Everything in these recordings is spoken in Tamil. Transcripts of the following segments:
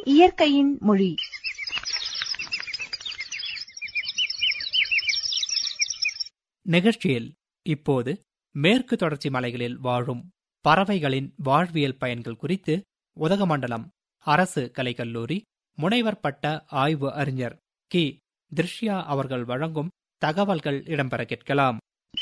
இயற்கையின் மொழி நிகழ்ச்சியில் இப்போது மேற்கு தொடர்ச்சி மலைகளில் வாழும் பறவைகளின் வாழ்வியல் பயன்கள் குறித்து உதகமண்டலம் அரசு கலைக்கல்லூரி முனைவர் பட்ட ஆய்வு அறிஞர் கி திருஷ்யா அவர்கள் வழங்கும் தகவல்கள் இடம்பெற கேட்கலாம்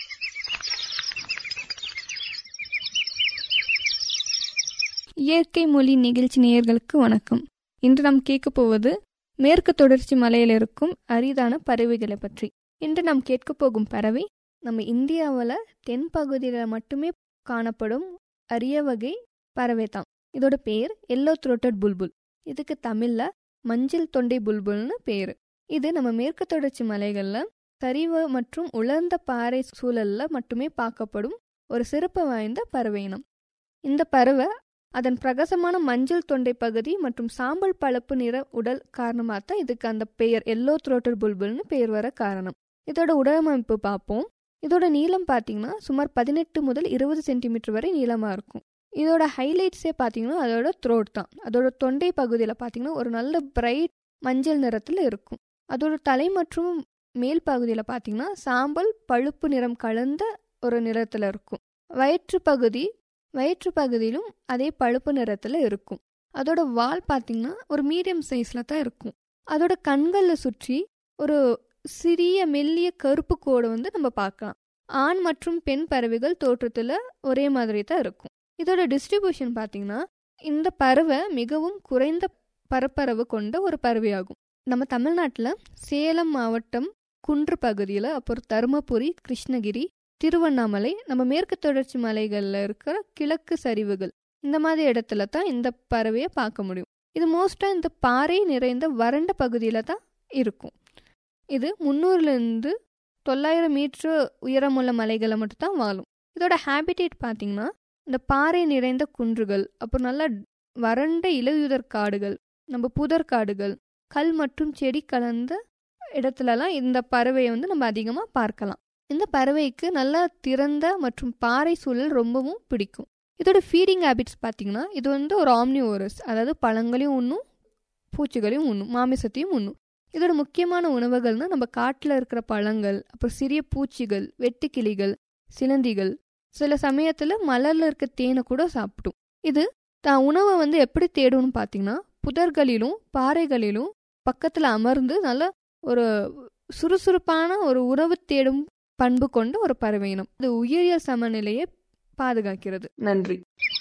இயற்கை மொழி நிகழ்ச்சி நேயர்களுக்கு வணக்கம் இன்று நாம் கேட்க போவது மேற்கு தொடர்ச்சி மலையில் இருக்கும் அரிதான பறவைகளை பற்றி இன்று நாம் கேட்க போகும் பறவை நம்ம இந்தியாவில் தென் பகுதியில் மட்டுமே காணப்படும் அரிய வகை பறவை தான் இதோட பேர் எல்லோ த்ரோட்டட் புல்புல் இதுக்கு தமிழில் மஞ்சள் தொண்டை புல்புல்னு பேர் இது நம்ம மேற்கு தொடர்ச்சி மலைகளில் சரிவு மற்றும் உலர்ந்த பாறை சூழல்ல மட்டுமே பார்க்கப்படும் ஒரு சிறப்பு வாய்ந்த பறவை இனம் இந்த பறவை அதன் பிரகாசமான மஞ்சள் தொண்டை பகுதி மற்றும் சாம்பல் பழுப்பு நிற உடல் காரணமாக தான் இதுக்கு அந்த பெயர் எல்லோ த்ரோட்டட் புல்புல்னு பெயர் வர காரணம் இதோட உடலமைப்பு பார்ப்போம் இதோட நீளம் பார்த்தீங்கன்னா சுமார் பதினெட்டு முதல் இருபது சென்டிமீட்டர் வரை நீளமாக இருக்கும் இதோட ஹைலைட்ஸே பார்த்தீங்கன்னா அதோட த்ரோட் தான் அதோட தொண்டை பகுதியில் பார்த்தீங்கன்னா ஒரு நல்ல பிரைட் மஞ்சள் நிறத்தில் இருக்கும் அதோட தலை மற்றும் மேல் பகுதியில் பார்த்தீங்கன்னா சாம்பல் பழுப்பு நிறம் கலந்த ஒரு நிறத்தில் இருக்கும் வயிற்று பகுதி வயிற்று பகுதியிலும் அதே பழுப்பு நிறத்தில் இருக்கும் அதோட வால் பார்த்தீங்கன்னா ஒரு மீடியம் சைஸில் தான் இருக்கும் அதோட கண்களில் சுற்றி ஒரு சிறிய மெல்லிய கருப்பு கோடு வந்து நம்ம பார்க்கலாம் ஆண் மற்றும் பெண் பறவைகள் தோற்றத்தில் ஒரே மாதிரி தான் இருக்கும் இதோட டிஸ்ட்ரிபியூஷன் பார்த்தீங்கன்னா இந்த பறவை மிகவும் குறைந்த பரப்பரவு கொண்ட ஒரு பறவையாகும் நம்ம தமிழ்நாட்டில் சேலம் மாவட்டம் குன்று பகுதியில் அப்புறம் தருமபுரி கிருஷ்ணகிரி திருவண்ணாமலை நம்ம மேற்கு தொடர்ச்சி மலைகளில் இருக்கிற கிழக்கு சரிவுகள் இந்த மாதிரி இடத்துல தான் இந்த பறவையை பார்க்க முடியும் இது மோஸ்ட்டாக இந்த பாறை நிறைந்த வறண்ட பகுதியில் தான் இருக்கும் இது முந்நூறுலேருந்து தொள்ளாயிரம் மீட்ரு உயரமுள்ள மலைகளை மட்டும் தான் வாழும் இதோட ஹேபிடேட் பார்த்தீங்கன்னா இந்த பாறை நிறைந்த குன்றுகள் அப்புறம் நல்ல வறண்ட இலையுதர் காடுகள் நம்ம புதர் காடுகள் கல் மற்றும் செடி கலந்த இடத்துலலாம் இந்த பறவையை வந்து நம்ம அதிகமாக பார்க்கலாம் இந்த பறவைக்கு நல்லா திறந்த மற்றும் பாறை சூழல் ரொம்பவும் பிடிக்கும் இதோட ஃபீடிங் ஹேபிட்ஸ் பார்த்தீங்கன்னா இது வந்து ஒரு ஆம்னிவோரஸ் அதாவது பழங்களையும் உண்ணும் பூச்சிகளையும் உண்ணும் மாமிசத்தையும் உண்ணும் இதோட முக்கியமான உணவுகள்னால் நம்ம காட்டில் இருக்கிற பழங்கள் அப்புறம் சிறிய பூச்சிகள் வெட்டுக்கிளிகள் சிலந்திகள் சில சமயத்தில் மலரில் இருக்க தேனை கூட சாப்பிடும் இது தான் உணவை வந்து எப்படி தேடும்னு பார்த்தீங்கன்னா புதர்களிலும் பாறைகளிலும் பக்கத்தில் அமர்ந்து நல்ல ஒரு சுறுசுறுப்பான ஒரு உணவு தேடும் பண்பு கொண்ட ஒரு பறவை இனம் இது உயிரியல் சமநிலையை பாதுகாக்கிறது நன்றி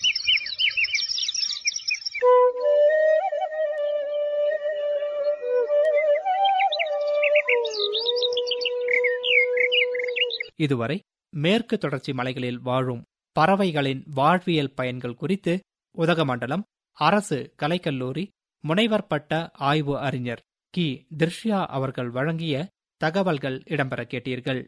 இதுவரை மேற்கு தொடர்ச்சி மலைகளில் வாழும் பறவைகளின் வாழ்வியல் பயன்கள் குறித்து உதகமண்டலம் அரசு கலைக்கல்லூரி முனைவர் பட்ட ஆய்வு அறிஞர் கி திருஷ்யா அவர்கள் வழங்கிய தகவல்கள் இடம்பெற கேட்டீர்கள்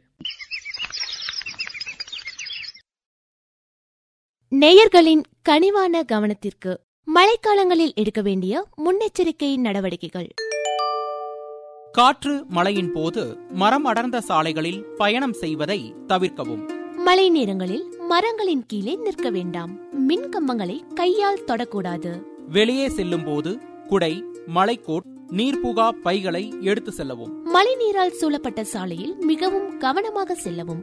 நேயர்களின் கனிவான கவனத்திற்கு மழைக்காலங்களில் எடுக்க வேண்டிய முன்னெச்சரிக்கை நடவடிக்கைகள் காற்று மழையின் போது மரம் அடர்ந்த சாலைகளில் பயணம் செய்வதை தவிர்க்கவும் மழை நேரங்களில் மரங்களின் கீழே நிற்க வேண்டாம் மின் கம்பங்களை கையால் தொடக்கூடாது வெளியே செல்லும் போது குடை மலைக்கோட் நீர்புகா பைகளை எடுத்து செல்லவும் மழை நீரால் சூழப்பட்ட சாலையில் மிகவும் கவனமாக செல்லவும்